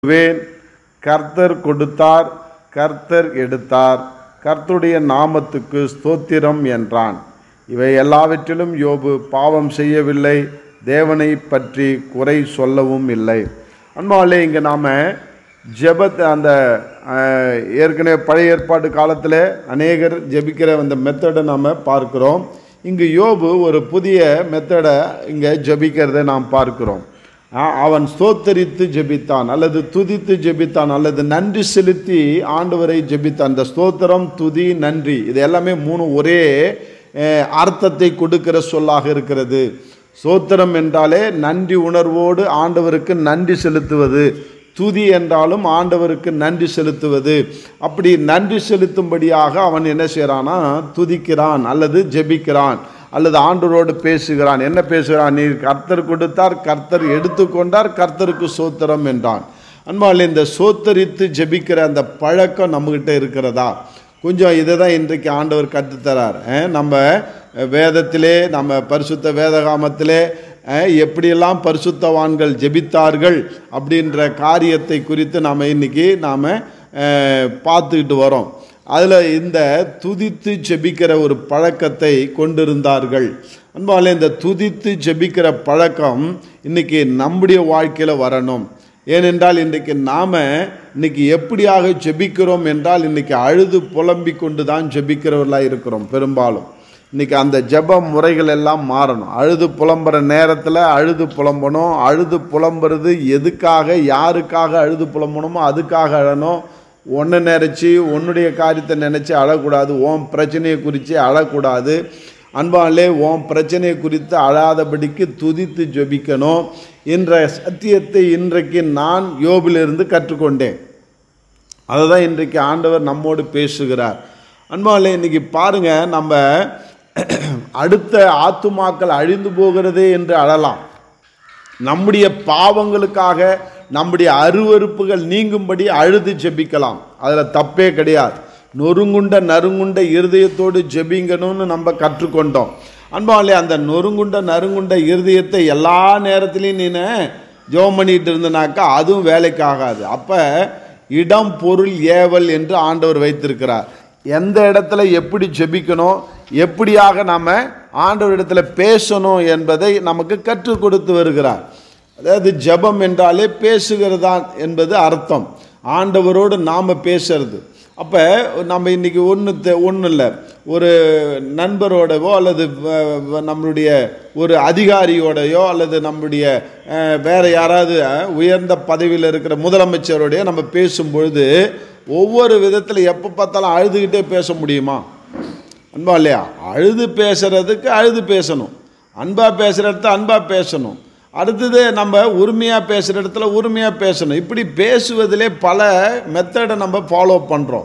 van கர்த்தர் கொடுத்தார் கர்த்தர் எடுத்தார் கர்த்தருடைய நாமத்துக்கு ஸ்தோத்திரம் என்றான் இவை எல்லாவற்றிலும் யோபு பாவம் செய்யவில்லை தேவனை பற்றி குறை சொல்லவும் இல்லை அன்பாலே இங்கே நாம் ஜெபத் அந்த அஹ், ஏற்கனவே பழைய ஏற்பாட்டு காலத்தில் அநேகர் ஜெபிக்கிற அந்த மெத்தடை நாம் பார்க்கிறோம் இங்கு யோபு ஒரு புதிய மெத்தடை இங்கே ஜெபிக்கிறதை நாம் பார்க்கிறோம் ஆ, அவன் ஸ்தோத்தரித்து ஜெபித்தான் அல்லது துதித்து ஜெபித்தான் அல்லது நன்றி செலுத்தி ஆண்டவரை ஜெபித்தான் அந்த ஸ்தோத்திரம் துதி நன்றி இது எல்லாமே மூணு ஒரே அஹ், அர்த்தத்தை கொடுக்கிற சொல்லாக இருக்கிறது ஸ்தோத்திரம் என்றாலே நன்றி உணர்வோடு ஆண்டவருக்கு நன்றி செலுத்துவது துதி என்றாலும் ஆண்டவருக்கு நன்றி செலுத்துவது அப்படி நன்றி செலுத்தும்படியாக அவன் என்ன செய்கிறானா துதிக்கிறான் அல்லது ஜெபிக்கிறான் அல்லது ஆண்டவரோடு பேசுகிறான் என்ன பேசுகிறான் நீர் கர்த்தர் கொடுத்தார் கர்த்தர் எடுத்துக்கொண்டார் கர்த்தருக்கு சோத்திரம் என்றான் அன்பால் இந்த சோத்தரித்து ஜெபிக்கிற அந்த பழக்கம் நம்மகிட்ட இருக்கிறதா கொஞ்சம் இதை தான் இன்றைக்கு ஆண்டவர் கற்றுத்தரார் அஹ் நம்ம வேதத்திலே நம்ம பரிசுத்த வேதகாமத்திலே அஹ் எப்படியெல்லாம் பரிசுத்தவான்கள் ஜெபித்தார்கள் அப்படின்ற காரியத்தை குறித்து நாம் இன்னைக்கு நாம் பார்த்துக்கிட்டு வரோம் அதில் இந்த துதித்து ஜெபிக்கிற ஒரு பழக்கத்தை கொண்டிருந்தார்கள் அன்பாலே இந்த துதித்து ஜெபிக்கிற பழக்கம் இன்னைக்கு நம்முடைய வாழ்க்கையில் வரணும் ஏனென்றால் இன்றைக்கு நாம் இன்னைக்கு எப்படியாக ஜெபிக்கிறோம் என்றால் இன்னைக்கு அழுது புலம்பிக் கொண்டு தான் ஜெபிக்கிறவர்களாக இருக்கிறோம் பெரும்பாலும் இன்னைக்கு அந்த ஜெப முறைகள் எல்லாம் மாறணும் அழுது புலம்புற நேரத்தில் அழுது புலம்பணும் அழுது புலம்புறது எதுக்காக யாருக்காக அழுது புலம்பணுமோ அதுக்காக அழணும் ஒன்றை நினச்சி உன்னுடைய காரியத்தை நினச்சி அழக்கூடாது உன் பிரச்சனையை குறித்து அழக்கூடாது அன்பாலே உன் பிரச்சனையை குறித்து அழாதபடிக்கு துதித்து ஜெபிக்கணும் என்ற சத்தியத்தை இன்றைக்கு நான் யோபிலிருந்து கற்றுக்கொண்டேன் அதை தான் இன்றைக்கு ஆண்டவர் நம்மோடு பேசுகிறார் அன்பாலே இன்னைக்கு பாருங்க நம்ம அடுத்த ஆத்துமாக்கள் அழிந்து போகிறதே என்று அழலாம் நம்முடைய பாவங்களுக்காக நம்முடைய அருவருப்புகள் நீங்கும்படி அழுது ஜெபிக்கலாம் அதில் தப்பே கிடையாது நொறுங்குண்ட நறுங்குண்ட இருதயத்தோடு ஜெபிங்கணும்னு நம்ம கற்றுக்கொண்டோம் அன்பாலே அந்த நொறுங்குண்ட நறுங்குண்ட இருதயத்தை எல்லா நேரத்துலையும் நீ ஜெபம் பண்ணிட்டு இருந்தனாக்கா அதுவும் வேலைக்கு ஆகாது அப்போ இடம் பொருள் ஏவல் என்று ஆண்டவர் வைத்திருக்கிறார் எந்த இடத்துல எப்படி ஜெபிக்கணும் எப்படியாக நாம் ஆண்டவர் இடத்துல பேசணும் என்பதை நமக்கு கற்றுக் கொடுத்து வருகிறார் அதாவது ஜெபம் என்றாலே பேசுகிறதான் என்பது அர்த்தம் ஆண்டவரோடு நாம் பேசுறது அப்போ நம்ம இன்னைக்கு ஒன்று ஒன்றும் இல்லை ஒரு நண்பரோடவோ அல்லது வ- வ- நம்மளுடைய ஒரு அதிகாரியோடையோ அல்லது நம்முடைய அஹ், வேற யாராவது அஹ், உயர்ந்த பதவியில் இருக்கிற முதலமைச்சரோடைய நம்ம பேசும்பொழுது ஒவ்வொரு விதத்தில் எப்போ பார்த்தாலும் அழுதுகிட்டே பேச முடியுமா அன்பா இல்லையா அழுது பேசுறதுக்கு அழுது பேசணும் அன்பா பேசுகிற இடத்துல அன்பா பேசணும் அடுத்தது நம்ம உரிமையாக பேசுகிற இடத்துல உரிமையாக பேசணும் இப்படி பேசுவதிலே பல மெத்தடை நம்ம ஃபாலோ பண்ணுறோம்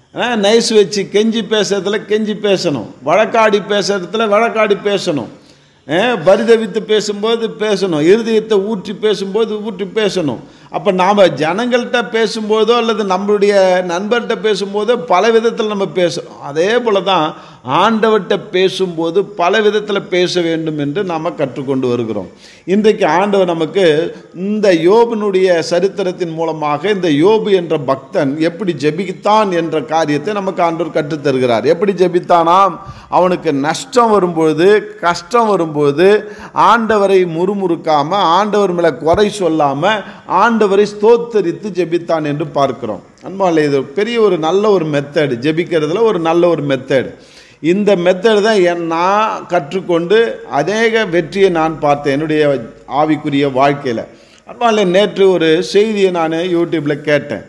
நைஸ் வச்சு கெஞ்சி பேசுறதுல கெஞ்சி பேசணும் வழக்காடி பேசுறதுல வழக்காடி பேசணும் அஹ், பரிதவித்து பேசும்போது பேசணும் இருதயத்தை ஊற்றி பேசும்போது ஊற்றி பேசணும் அப்போ நாம் ஜனங்கள்கிட்ட பேசும்போதோ அல்லது நம்மளுடைய நண்பர்கிட்ட பேசும்போதோ பல விதத்தில் நம்ம பேசணும் அதே போல தான் ஆண்டவர்கிட்ட பேசும்போது பல விதத்தில் பேச வேண்டும் என்று நாம் கற்றுக்கொண்டு வருகிறோம் இன்றைக்கு ஆண்டவர் நமக்கு இந்த யோபனுடைய சரித்திரத்தின் மூலமாக இந்த யோபு என்ற பக்தன் எப்படி ஜெபித்தான் என்ற காரியத்தை நமக்கு ஆண்டவர் கற்றுத் தருகிறார் எப்படி ஜெபித்தானாம் அவனுக்கு நஷ்டம் வரும்பொழுது கஷ்டம் வரும்போது ஆண்டவரை முறுமுறுக்காம ஆண்டவர் மேலே குறை சொல்லாம ஆண்டவரை ஸ்தோத்தரித்து ஜெபித்தான் என்று பார்க்கிறோம் அன்பாலே இது பெரிய ஒரு நல்ல ஒரு மெத்தடு ஜெபிக்கிறதுல ஒரு நல்ல ஒரு மெத்தடு இந்த மெத்தடு தான் என் நான் கற்றுக்கொண்டு அநேக வெற்றியை நான் பார்த்தேன் என்னுடைய ஆவிக்குரிய வாழ்க்கையில் அன்பாலே நேற்று ஒரு செய்தியை நான் யூடியூப்பில் கேட்டேன்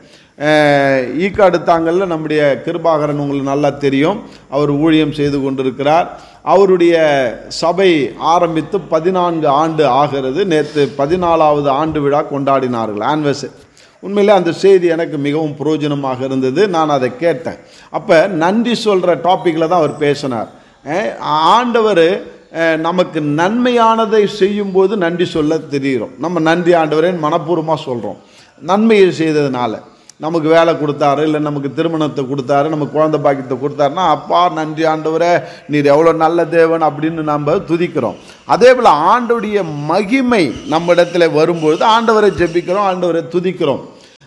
அஹ் ஈக்காடு தாங்கல்ல நம்முடைய கிருபாகரன் உங்களுக்கு நல்லா தெரியும் அவர் ஊழியம் செய்து கொண்டிருக்கிறார் அவருடைய சபை ஆரம்பித்து பதினான்கு ஆண்டு ஆகிறது நேற்று பதினாலாவது ஆண்டு விழா கொண்டாடினார்கள் ஆன்வர்சரி உண்மையிலே அந்த செய்தி எனக்கு மிகவும் பிரயோஜனமாக இருந்தது நான் அதை கேட்டேன் அப்போ நன்றி சொல்கிற டாப்பிக்கில் தான் அவர் பேசினார் அஹ் ஆண்டவர் அஹ் நமக்கு நன்மையானதை செய்யும்போது நன்றி சொல்ல தெரிகிறோம் நம்ம நன்றி ஆண்டவரேன்னு மனப்பூர்வமாக சொல்கிறோம் நன்மையை செய்ததுனால நமக்கு வேலை கொடுத்தாரு இல்லை நமக்கு திருமணத்தை கொடுத்தாரு நமக்கு குழந்தை பாக்கியத்தை கொடுத்தாருன்னா அப்பா நன்றி ஆண்டவரே நீர் எவ்வளோ நல்ல தேவன் அப்படின்னு நம்ம துதிக்கிறோம் அதே போல் ஆண்டவருடைய மகிமை நம்ம இடத்துல வரும்பொழுது ஆண்டவரை ஜெபிக்கிறோம் ஆண்டவரை துதிக்கிறோம்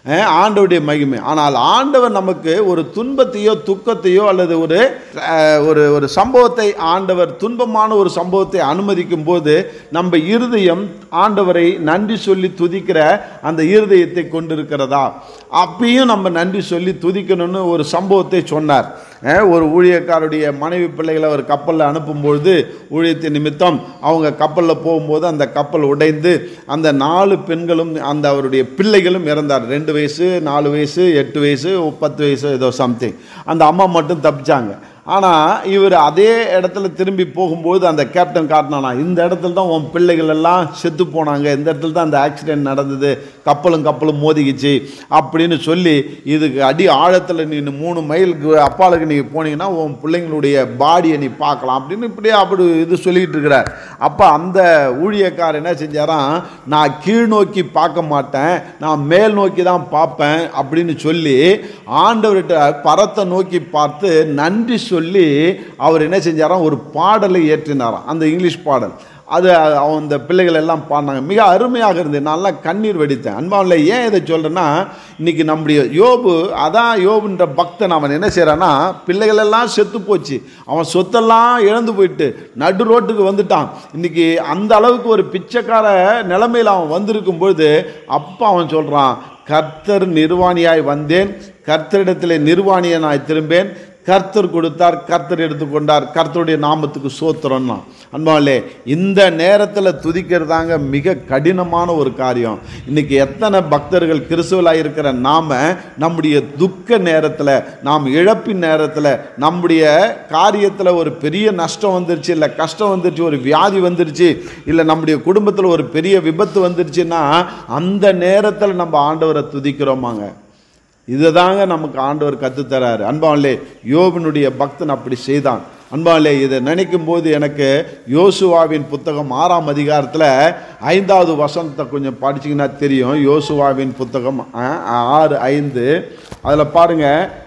அஹ், ஆண்டவருடைய மகிமை ஆனால் ஆண்டவர் நமக்கு ஒரு துன்பத்தையோ துக்கத்தையோ அல்லது ஒரு அஹ், ஒரு ஒரு சம்பவத்தை ஆண்டவர் துன்பமான ஒரு சம்பவத்தை அனுமதிக்கும் போது நம்ம இருதயம் ஆண்டவரை நன்றி சொல்லி துதிக்கிற அந்த இருதயத்தை கொண்டிருக்கிறதா அப்பயும் நம்ம நன்றி சொல்லி துதிக்கணும்னு ஒரு சம்பவத்தை சொன்னார் அஹ், ஒரு ஊழியக்காருடைய மனைவி பிள்ளைகளை அவர் கப்பலில் அனுப்பும்பொழுது ஊழியத்தின் நிமித்தம் அவங்க கப்பலில் போகும்போது அந்த கப்பல் உடைந்து அந்த நாலு பெண்களும் அந்த அவருடைய பிள்ளைகளும் இறந்தார் ரெண்டு வயசு நாலு வயசு எட்டு வயசு பத்து வயசு ஏதோ சம்திங் அந்த அம்மா மட்டும் தப்பிச்சாங்க ஆனால் இவர் அதே இடத்துல திரும்பி போகும்போது அந்த கேப்டன் காட்டினானா இந்த இடத்துல தான் உன் பிள்ளைகள் எல்லாம் செத்து போனாங்க இந்த இடத்துல தான் அந்த ஆக்சிடென்ட் நடந்தது கப்பலும் கப்பலும் மோதிக்கிச்சு அப்படின்னு சொல்லி இதுக்கு அடி ஆழத்தில் நீ மூணு மைலுக்கு அப்பாலுக்கு நீ போனீங்கன்னா உன் பிள்ளைங்களுடைய பாடியை நீ பார்க்கலாம் அப்படின்னு இப்படியே அப்படி இது சொல்லிக்கிட்டு இருக்கிறார் அப்போ அந்த ஊழியக்காரர் என்ன செஞ்சாராம் நான் கீழ் நோக்கி பார்க்க மாட்டேன் நான் மேல் நோக்கி தான் பார்ப்பேன் அப்படின்னு சொல்லி ஆண்டவர்கிட்ட பரத்தை நோக்கி பார்த்து நன்றி சொல்லி அவர் என்ன செஞ்சாராம் ஒரு பாடலை ஏற்றினாராம் அந்த இங்கிலீஷ் பாடல் அது அவன் அந்த பிள்ளைகள் எல்லாம் பாடினாங்க மிக அருமையாக இருந்தது நல்லா கண்ணீர் வெடித்தேன் அன்பாவில் ஏன் இதை சொல்கிறேன்னா இன்னைக்கு நம்முடைய யோபு அதான் யோபுன்ற பக்தன் அவன் என்ன செய்கிறான்னா பிள்ளைகள் எல்லாம் செத்து போச்சு அவன் சொத்தெல்லாம் இழந்து போயிட்டு நடு ரோட்டுக்கு வந்துட்டான் இன்னைக்கு அந்த அளவுக்கு ஒரு பிச்சைக்கார நிலைமையில் அவன் வந்திருக்கும் பொழுது அப்போ அவன் சொல்கிறான் கர்த்தர் நிர்வாணியாய் வந்தேன் கர்த்தரிடத்திலே நிர்வாணியனாய் திரும்பேன் கர்த்தர் கொடுத்தார் கர்த்தர் எடுத்துக்கொண்டார் கர்த்தருடைய நாமத்துக்கு சோத்திரம்னா அன்பாலே இந்த நேரத்தில் துதிக்கிறதாங்க மிக கடினமான ஒரு காரியம் இன்னைக்கு எத்தனை பக்தர்கள் கிறிஸ்துவலாக இருக்கிற நாம நம்முடைய துக்க நேரத்தில் நாம் இழப்பின் நேரத்தில் நம்முடைய காரியத்தில் ஒரு பெரிய நஷ்டம் வந்துருச்சு இல்லை கஷ்டம் வந்துருச்சு ஒரு வியாதி வந்துருச்சு இல்லை நம்முடைய குடும்பத்தில் ஒரு பெரிய விபத்து வந்துருச்சுன்னா அந்த நேரத்தில் நம்ம ஆண்டவரை துதிக்கிறோமாங்க இதுதாங்க நமக்கு ஆண்டவர் கற்றுத்தராரு அன்பாலே யோபினுடைய பக்தன் அப்படி செய்தான் அன்பாலே இதை நினைக்கும் போது எனக்கு யோசுவாவின் புத்தகம் ஆறாம் அதிகாரத்தில் ஐந்தாவது வசனத்தை கொஞ்சம் படிச்சிங்கன்னா தெரியும் யோசுவாவின் புத்தகம் அஹ், ஆறு ஐந்து அதில் பாருங்க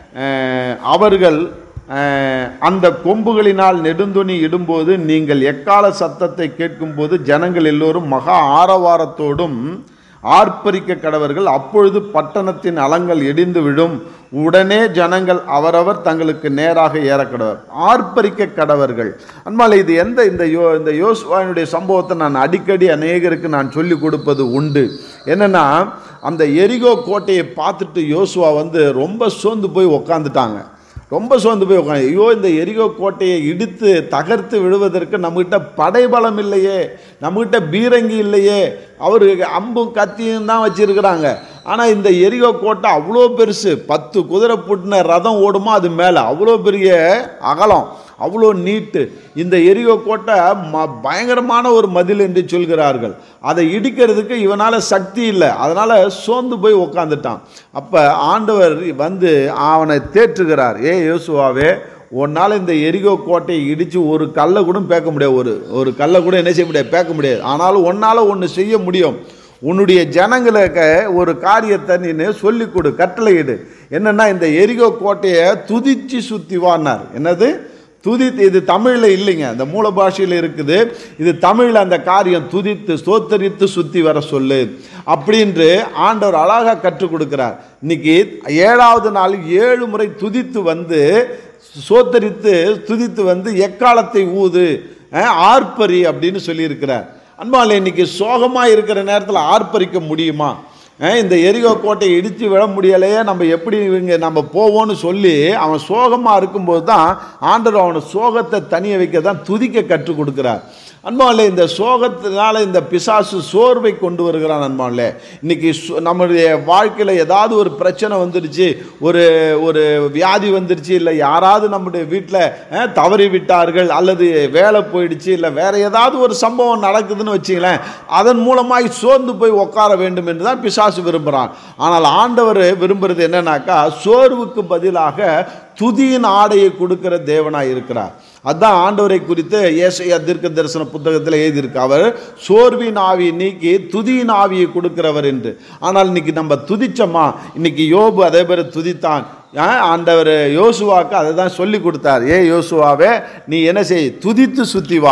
அஹ், அவர்கள் அஹ், அந்த கொம்புகளினால் நெடுந்துணி இடும்போது நீங்கள் எக்கால சத்தத்தை கேட்கும்போது ஜனங்கள் எல்லோரும் மகா ஆரவாரத்தோடும் ஆர்ப்பரிக்க கடவர்கள் அப்பொழுது பட்டணத்தின் அலங்கள் இடிந்து விழும் உடனே ஜனங்கள் அவரவர் தங்களுக்கு நேராக ஏற கடவர் ஆர்ப்பரிக்க கடவர்கள் அன்பால் இது எந்த இந்த யோ இந்த யோசுவாவினுடைய சம்பவத்தை நான் அடிக்கடி அநேகருக்கு நான் சொல்லி கொடுப்பது உண்டு என்னன்னா அந்த எரிகோ கோட்டையை பார்த்துட்டு யோசுவா வந்து ரொம்ப சோர்ந்து போய் உக்காந்துட்டாங்க ரொம்ப சோர்ந்து போய் உட்காந்து ஐயோ இந்த எரிகோ கோட்டையை இடித்து தகர்த்து விடுவதற்கு நம்மகிட்ட படைபலம் இல்லையே நம்மகிட்ட பீரங்கி இல்லையே அவர் அம்பும் கத்தியும் தான் வச்சிருக்கிறாங்க ஆனால் இந்த எரிகோ கோட்டை அவ்வளோ பெருசு பத்து குதிரை பூட்டின ரதம் ஓடுமா அது மேலே அவ்வளோ பெரிய அகலம் அவ்வளோ நீட்டு இந்த எரிகோ கோட்டை ம பயங்கரமான ஒரு மதில் என்று சொல்கிறார்கள் அதை இடிக்கிறதுக்கு இவனால் சக்தி இல்லை அதனால் சோர்ந்து போய் உக்காந்துட்டான் அப்போ ஆண்டவர் வந்து அவனை தேற்றுகிறார் ஏ யோசுவாவே உன்னால் இந்த எரிகோ கோட்டையை இடித்து ஒரு கல்லை கூட பேக்க முடியாது ஒரு ஒரு கல்லை கூட என்ன செய்ய முடியாது பேக்க முடியாது ஆனாலும் உன்னால் ஒன்று செய்ய முடியும் உன்னுடைய ஜனங்களுக்கு ஒரு காரியத்தை நீ சொல்லிக் கொடு கட்டளையிடு என்னன்னா இந்த எரிகோ கோட்டையை துதிச்சு சுத்தி வானார் என்னது துதித்து இது தமிழில் இல்லைங்க அந்த மூல பாஷையில் இருக்குது இது தமிழில் அந்த காரியம் துதித்து ஸ்தோத்தரித்து சுத்தி வர சொல்லு அப்படின்று ஆண்டவர் அழகாக கற்றுக் கொடுக்கிறார் இன்னைக்கு ஏழாவது நாள் ஏழு முறை துதித்து வந்து சோத்தரித்து துதித்து வந்து எக்காலத்தை ஊது அஹ், ஆர்ப்பரி அப்படின்னு சொல்லியிருக்கிறார் அன்பாலே இன்னைக்கு சோகமாக இருக்கிற நேரத்தில் ஆர்ப்பரிக்க முடியுமா அஹ், இந்த எரிகோ கோட்டையை இடித்து விட முடியலையே நம்ம எப்படி இவங்க நம்ம போவோம்னு சொல்லி அவன் சோகமாக இருக்கும்போது தான் ஆண்டவர் அவனை சோகத்தை தனிய வைக்க தான் துதிக்க கற்றுக் கொடுக்கிறார் அன்பாலே இந்த சோகத்தினால இந்த பிசாசு சோர்வை கொண்டு வருகிறான் அன்பாலே இன்னைக்கு சு- நம்முடைய வாழ்க்கையில் ஏதாவது ஒரு பிரச்சனை வந்துடுச்சு ஒரு ஒரு வியாதி வந்துடுச்சு இல்லை யாராவது நம்முடைய வீட்டில் தவறி விட்டார்கள் அல்லது வேலை போயிடுச்சு இல்லை வேற ஏதாவது ஒரு சம்பவம் நடக்குதுன்னு வச்சுங்களேன் அதன் மூலமாய் சோர்ந்து போய் உட்கார வேண்டும் என்று தான் பிசாசு விரும்புகிறான் ஆனால் ஆண்டவர் விரும்புறது என்னன்னாக்கா சோர்வுக்கு பதிலாக துதியின் ஆடையை கொடுக்கிற தேவனாய் இருக்கிறார் அதான் ஆண்டவரை குறித்து ஏசையா தீர்க்க தரிசன புத்தகத்தில் எழுதியிருக்கு அவர் சோர்வின் ஆவியை நீக்கி துதியின் ஆவியை கொடுக்கிறவர் என்று ஆனால் இன்னைக்கு நம்ம துதிச்சோமா இன்னைக்கு யோபு அதே பேர் துதித்தான் ஆ, ஆண்டவர் யோசுவாக்கு அதை தான் சொல்லி கொடுத்தார் ஏ யோசுவாவே நீ என்ன செய் துதித்து சுத்தி வா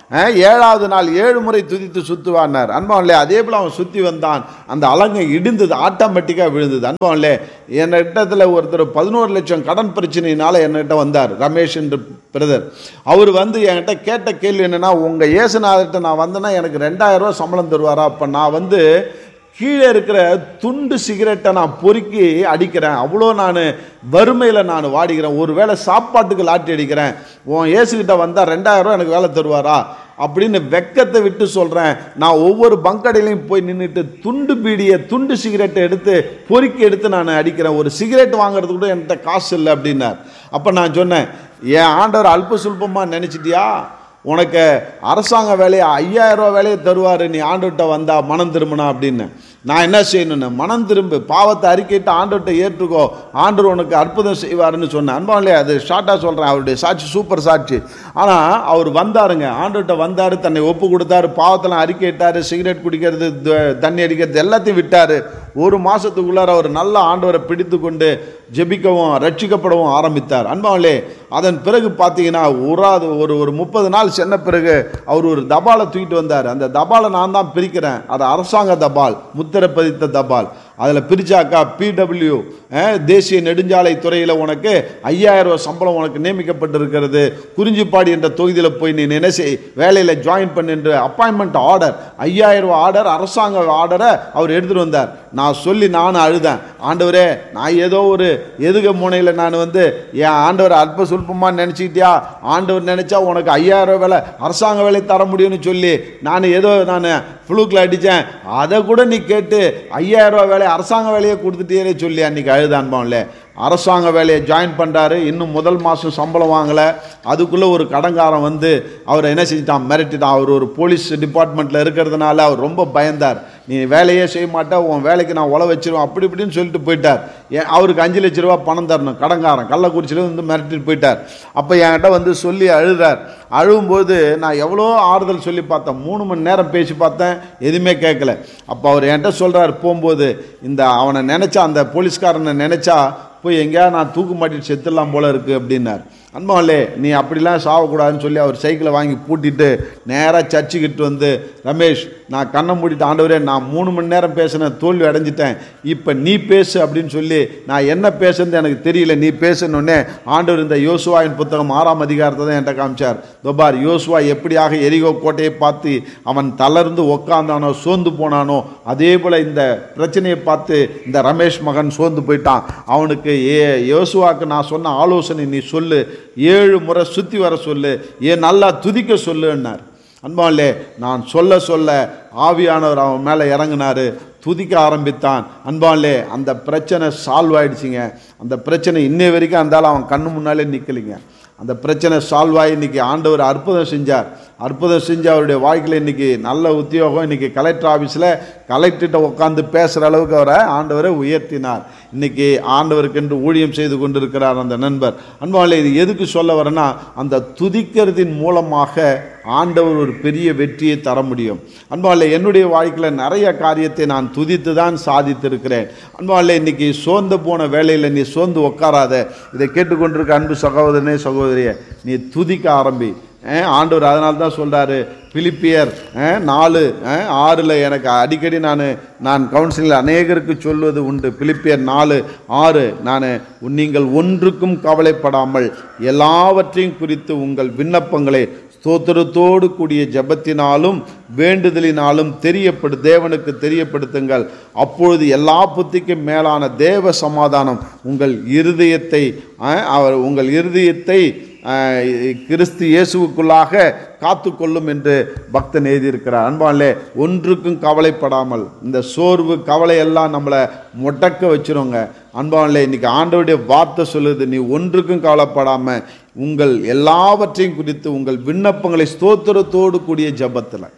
அஹ், ஏழாவது நாள் ஏழு முறை துதித்து சுத்துவான்னார் அன்பாவன்லே அதே போல் அவன் சுற்றி வந்தான் அந்த அலங்கை இடிந்தது ஆட்டோமேட்டிக்காக விழுந்தது அன்பாவன்லே என்னிடத்தில் ஒருத்தர் பதினோரு லட்சம் கடன் பிரச்சனையினால என்கிட்ட வந்தார் ரமேஷ் என்று பிரதர் அவர் வந்து என்கிட்ட கேட்ட கேள்வி என்னன்னா உங்கள் இயேசுநாதர்கிட்ட நான் வந்தேன்னா எனக்கு ரெண்டாயிரம் ரூபாய் சம்பளம் தருவாரா அப்போ நான் வந்து கீழே இருக்கிற துண்டு சிகரெட்டை நான் பொறுக்கி அடிக்கிறேன் அவ்வளோ நான் வறுமையில் நான் வாடிக்கிறேன் ஒரு வேளை சாப்பாட்டுக்கு லாட்டி அடிக்கிறேன் உன் ஏசுகிட்ட வந்தால் ரெண்டாயிரம் ரூபா எனக்கு வேலை தருவாரா அப்படின்னு வெக்கத்தை விட்டு சொல்கிறேன் நான் ஒவ்வொரு பங்கடையிலையும் போய் நின்றுட்டு துண்டு பீடியை துண்டு சிகரெட்டை எடுத்து பொறுக்கி எடுத்து நான் அடிக்கிறேன் ஒரு சிகரெட் வாங்குறதுக்கு கூட என்கிட்ட காசு இல்லை அப்படின்னார் அப்போ நான் சொன்னேன் என் ஆண்டவர் அல்ப சுல்பமாக நினச்சிட்டியா உனக்கு அரசாங்க வேலையை ஐயாயிரம் ரூபா வேலையை தருவார் நீ ஆண்டுகிட்ட வந்தா மனம் திரும்பினா அப்படின்னு நான் என்ன செய்யணும்னு மனம் திரும்பு பாவத்தை அறிக்கையிட்டு ஆண்டுகிட்ட ஏற்றுக்கோ ஆண்டவர் உனக்கு அற்புதம் செய்வாருன்னு சொன்னேன் அன்பாலே அது ஷார்ட்டாக சொல்கிறேன் அவருடைய சாட்சி சூப்பர் சாட்சி ஆனால் அவர் வந்தாருங்க ஆண்டுகிட்ட வந்தார் தன்னை ஒப்பு கொடுத்தாரு பாவத்தெல்லாம் அறிக்கையிட்டாரு சிகரெட் குடிக்கிறது த- தண்ணி அடிக்கிறது எல்லாத்தையும் விட்டார் ஒரு மாதத்துக்குள்ளார அவர் நல்ல ஆண்டவரை பிடித்து கொண்டு ஜெபிக்கவும் ரட்சிக்கப்படவும் ஆரம்பித்தார் அன்பாவிலே அதன் பிறகு பார்த்தீங்கன்னா உராது ஒரு ஒரு முப்பது நாள் சென்ன பிறகு அவர் ஒரு தபாலை தூக்கிட்டு வந்தார் அந்த தபாலை நான் தான் பிரிக்கிறேன் அது அரசாங்க தபால் முத்திரை பதித்த தபால் அதில் பிரிச்சாக்கா பிடபிள்யூ தேசிய நெடுஞ்சாலை துறையில் உனக்கு ஐயாயிரம் ரூபாய் சம்பளம் உனக்கு நியமிக்கப்பட்டிருக்கிறது குறிஞ்சிப்பாடி என்ற தொகுதியில் போய் நீ நினைச்சு வேலையில் ஜாயின் பண்ணு என்று அப்பாயின்மெண்ட் ஆர்டர் ஐயாயிரம் ரூபாய் ஆர்டர் அரசாங்க ஆர்டரை அவர் எடுத்துகிட்டு வந்தார் நான் சொல்லி நானும் அழுதேன் ஆண்டவரே நான் ஏதோ ஒரு எதுக முனையில் நான் வந்து என் ஆண்டவர் அற்ப சுல்பமாக நினச்சிக்கிட்டியா ஆண்டவர் நினச்சா உனக்கு ஐயாயிரம் ரூபாய் வேலை அரசாங்க வேலை தர முடியும்னு சொல்லி நான் ஏதோ நான் ஃப்ளூக்கில் அடித்தேன் அதை கூட நீ கேட்டு ஐயாயிரம் ரூபாய் வேலையை அரசாங்க வேலையை கொடுத்துட்டே சொல்லி அன்றைக்கி அழுதான்பான்ல அரசாங்க வேலையை ஜாயின் பண்ணுறாரு இன்னும் முதல் மாதம் சம்பளம் வாங்கலை அதுக்குள்ளே ஒரு கடங்காரன் வந்து அவரை என்ன செஞ்சிட்டான் மிரட்டிட்டான் அவர் ஒரு போலீஸ் டிபார்ட்மெண்ட்டில் இருக்கிறதுனால அவர் ரொம்ப பயந்தார் நீ வேலையே செய்ய மாட்டே உன் வேலைக்கு நான் உழ வச்சிருவேன் அப்படி இப்படின்னு சொல்லிட்டு போயிட்டார் ஏன் அவருக்கு அஞ்சு லட்ச ரூபா பணம் தரணும் கடங்காரன் கள்ளக்குறிச்சியில் வந்து மிரட்டிட்டு போயிட்டார் அப்போ என்கிட்ட வந்து சொல்லி அழுதார் அழுகும்போது நான் எவ்வளோ ஆறுதல் சொல்லி பார்த்தேன் மூணு மணி நேரம் பேசி பார்த்தேன் எதுவுமே கேட்கல அப்போ அவர் என்கிட்ட சொல்கிறார் போகும்போது இந்த அவனை நினச்சா அந்த போலீஸ்காரனை நினச்சா போய் எங்கேயா நான் தூக்கு மாட்டிட்டு செத்துடலாம் போல இருக்குது அப்படின்னார் அன்பாலே நீ அப்படிலாம் சாவக்கூடாதுன்னு சொல்லி அவர் சைக்கிளை வாங்கி பூட்டிட்டு நேராக சர்ச்சுக்கிட்டு வந்து ரமேஷ் நான் கண்ணை மூடிட்டு ஆண்டவரே நான் மூணு மணி நேரம் பேசினேன் தோல்வி அடைஞ்சிட்டேன் இப்போ நீ பேசு அப்படின்னு சொல்லி நான் என்ன பேசுறது எனக்கு தெரியல நீ பேசணுன்னே ஆண்டவர் இந்த யோசுவாவின் புத்தகம் ஆறாம் அதிகாரத்தை தான் என்கிட்ட காமிச்சார் தொபார் யோசுவா எப்படியாக எரிகோ கோட்டையை பார்த்து அவன் தளர்ந்து உக்காந்தானோ சோர்ந்து போனானோ அதே போல் இந்த பிரச்சனையை பார்த்து இந்த ரமேஷ் மகன் சோர்ந்து போயிட்டான் அவனுக்கு ஏ யோசுவாக்கு நான் சொன்ன ஆலோசனை நீ சொல்லு ஏழு முறை சுற்றி வர சொல்லு ஏன் நல்லா துதிக்க சொல்லுன்னார் அன்பாலே நான் சொல்ல சொல்ல ஆவியானவர் அவன் மேலே இறங்குனாரு துதிக்க ஆரம்பித்தான் அன்பாலே அந்த பிரச்சனை சால்வ் ஆயிடுச்சுங்க அந்த பிரச்சனை இன்னை வரைக்கும் அந்தாலும் அவன் கண்ணு முன்னாலே நிற்கலைங்க அந்த பிரச்சனை சால்வ் ஆகி இன்னைக்கு ஆண்டவர் அற்புதம் செஞ்சார் அற்புதம் செஞ்சு அவருடைய வாழ்க்கையில் இன்னைக்கு நல்ல உத்தியோகம் இன்னைக்கு கலெக்டர் ஆஃபீஸில் கலெக்டர்கிட்ட உட்காந்து பேசுகிற அளவுக்கு அவரை ஆண்டவரை உயர்த்தினார் இன்னைக்கு ஆண்டவருக்கென்று ஊழியம் செய்து கொண்டிருக்கிறார் அந்த நண்பர் அன்பாலே இது எதுக்கு சொல்ல வரேன்னா அந்த துதிக்கிறதின் மூலமாக ஆண்டவர் ஒரு பெரிய வெற்றியை தர முடியும் அன்பாலே என்னுடைய வாழ்க்கையில் நிறைய காரியத்தை நான் துதித்து தான் சாதித்திருக்கிறேன் அன்பாலே இன்னைக்கு சோர்ந்து போன வேலையில் நீ சோர்ந்து உட்காராத இதை கேட்டுக்கொண்டிருக்க அன்பு சகோதரனே சகோதரியே நீ துதிக்க ஆரம்பி அஹ் ஆண்டவர் அதனால தான் சொல்கிறாரு பிலிப்பியர் அஹ் நாலு அஹ் ஆறில் எனக்கு அடிக்கடி நான் நான் கவுன்சிலில் அநேகருக்கு சொல்வது உண்டு பிலிப்பியர் நாலு ஆறு நான் நீங்கள் ஒன்றுக்கும் கவலைப்படாமல் எல்லாவற்றையும் குறித்து உங்கள் விண்ணப்பங்களை ஸ்தோத்திரத்தோடு கூடிய ஜெபத்தினாலும் வேண்டுதலினாலும் தெரியப்படு தேவனுக்கு தெரியப்படுத்துங்கள் அப்பொழுது எல்லா புத்திக்கும் மேலான தேவ சமாதானம் உங்கள் இருதயத்தை அஹ், அவர் உங்கள் இருதயத்தை அஹ், கிறிஸ்து இயேசுவுக்குள்ளாக காத்துக்கொள்ளும் என்று பக்தன் எழுதியிருக்கிறார் அன்பாலே ஒன்றுக்கும் கவலைப்படாமல் இந்த சோர்வு கவலை எல்லாம் நம்மளை முடக்க வச்சிருங்க அன்பாலே இன்னைக்கு ஆண்டவருடைய வார்த்தை சொல்லுது நீ ஒன்றுக்கும் கவலைப்படாமல் உங்கள் எல்லாவற்றையும் குறித்து உங்கள் விண்ணப்பங்களை ஸ்தோத்திரத்தோடு கூடிய ஜெபத்தில்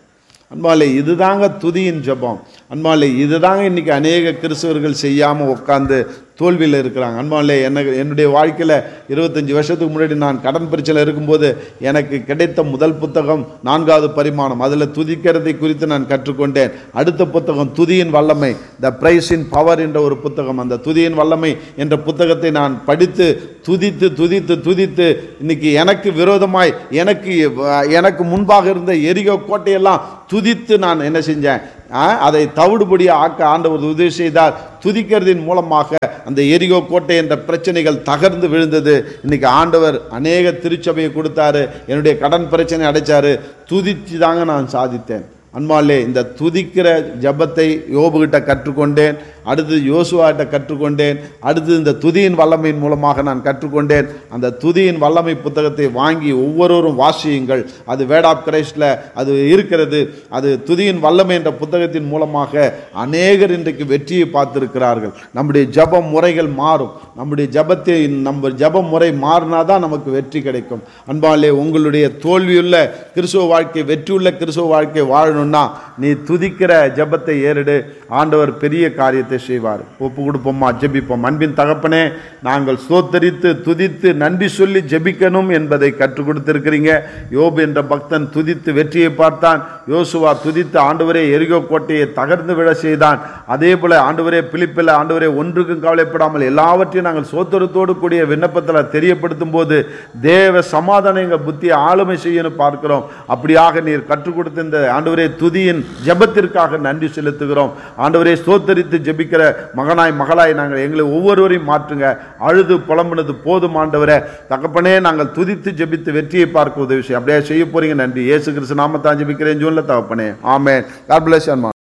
அன்பாலே இதுதாங்க துதியின் ஜெபம் அன்பாலே இதுதாங்க இன்னைக்கு அநேக கிறிஸ்தவர்கள் செய்யாமல் உட்காந்து தோல்வியில் இருக்கிறாங்க அன்பாலே எனக்கு என்னுடைய வாழ்க்கையில் இருபத்தஞ்சி வருஷத்துக்கு முன்னாடி நான் கடன் பிரச்சனை இருக்கும்போது எனக்கு கிடைத்த முதல் புத்தகம் நான்காவது பரிமாணம் அதில் துதிக்கிறதை குறித்து நான் கற்றுக்கொண்டேன் அடுத்த புத்தகம் துதியின் வல்லமை த பிரைஸ் இன் பவர் என்ற ஒரு புத்தகம் அந்த துதியின் வல்லமை என்ற புத்தகத்தை நான் படித்து துதித்து துதித்து துதித்து இன்னைக்கு எனக்கு விரோதமாய் எனக்கு எனக்கு முன்பாக இருந்த எரிகோ கோட்டையெல்லாம் துதித்து நான் என்ன செஞ்சேன் ஆ, அதை தவிடுபடியா ஆக்க ஆண்டவர் உதவி செய்தார் துதிக்கிறதின் மூலமாக அந்த எரிகோ கோட்டை என்ற பிரச்சனைகள் தகர்ந்து விழுந்தது இன்னைக்கு ஆண்டவர் அநேக திருச்சபையை கொடுத்தாரு என்னுடைய கடன் பிரச்சனை அடைச்சாரு துதிச்சு தாங்க நான் சாதித்தேன் அன்பாலே இந்த துதிக்கிற ஜபத்தை யோபுகிட்ட கற்றுக்கொண்டேன் அடுத்து யோசுவாட்ட கற்றுக்கொண்டேன் அடுத்து இந்த துதியின் வல்லமையின் மூலமாக நான் கற்றுக்கொண்டேன் அந்த துதியின் வல்லமை புத்தகத்தை வாங்கி ஒவ்வொருவரும் வாசியுங்கள் அது வேட் ஆஃப் கிரைஸ்டில் அது இருக்கிறது அது துதியின் வல்லமை என்ற புத்தகத்தின் மூலமாக அநேகர் இன்றைக்கு வெற்றியை பார்த்திருக்கிறார்கள் நம்முடைய ஜபம் முறைகள் மாறும் நம்முடைய ஜபத்தை நம்ம ஜப முறை மாறினா தான் நமக்கு வெற்றி கிடைக்கும் அன்பாலே உங்களுடைய தோல்வியுள்ள கிறிஸ்துவ வாழ்க்கை வெற்றியுள்ள கிறிஸ்துவ வாழ்க்கை வாழணும்னா நீ துதிக்கிற ஜபத்தை ஏறிடு ஆண்டவர் பெரிய காரியத்தை செய்வார் ஒப்பு கொடுப்போமா ஜெபிப்போம் அன்பின் தகப்பனே நாங்கள் சோத்தரித்து துதித்து நன்றி சொல்லி ஜெபிக்கணும் என்பதை கற்றுக் கொடுத்திருக்கிறீங்க யோபு என்ற பக்தன் துதித்து வெற்றியை பார்த்தான் யோசுவா துதித்து ஆண்டவரே எரிகோ கோட்டையை தகர்ந்து விழ செய்தான் அதே போல ஆண்டவரே பிலிப்பில் ஆண்டவரே ஒன்றுக்கும் கவலைப்படாமல் எல்லாவற்றையும் நாங்கள் சோத்திரத்தோடு கூடிய விண்ணப்பத்தில் தெரியப்படுத்தும் போது தேவ சமாதானம் எங்கள் புத்தியை ஆளுமை செய்யணும் பார்க்கிறோம் அப்படியாக நீர் கற்றுக் கொடுத்த இந்த ஆண்டவரே துதியின் ஜெபத்திற்காக நன்றி செலுத்துகிறோம் ஆண்டவரே சோத்தரித்து ஜெபிக்கிற மகனாய் மகளாய் நாங்கள் எங்களை ஒவ்வொருவரையும் மாற்றுங்க அழுது புலம்புனது போதும் ஆண்டவரே தகப்பனே நாங்கள் துதித்து ஜெபித்து வெற்றியை பார்க்க உதவி செய்யும் அப்படியே செய்ய போறீங்க நன்றி இயேசு கிறிஸ்து நாமத்தான் ஜெபிக்கிறேன் ஜூன்ல தகப்பனே ஆமென் God bless you, அன்பான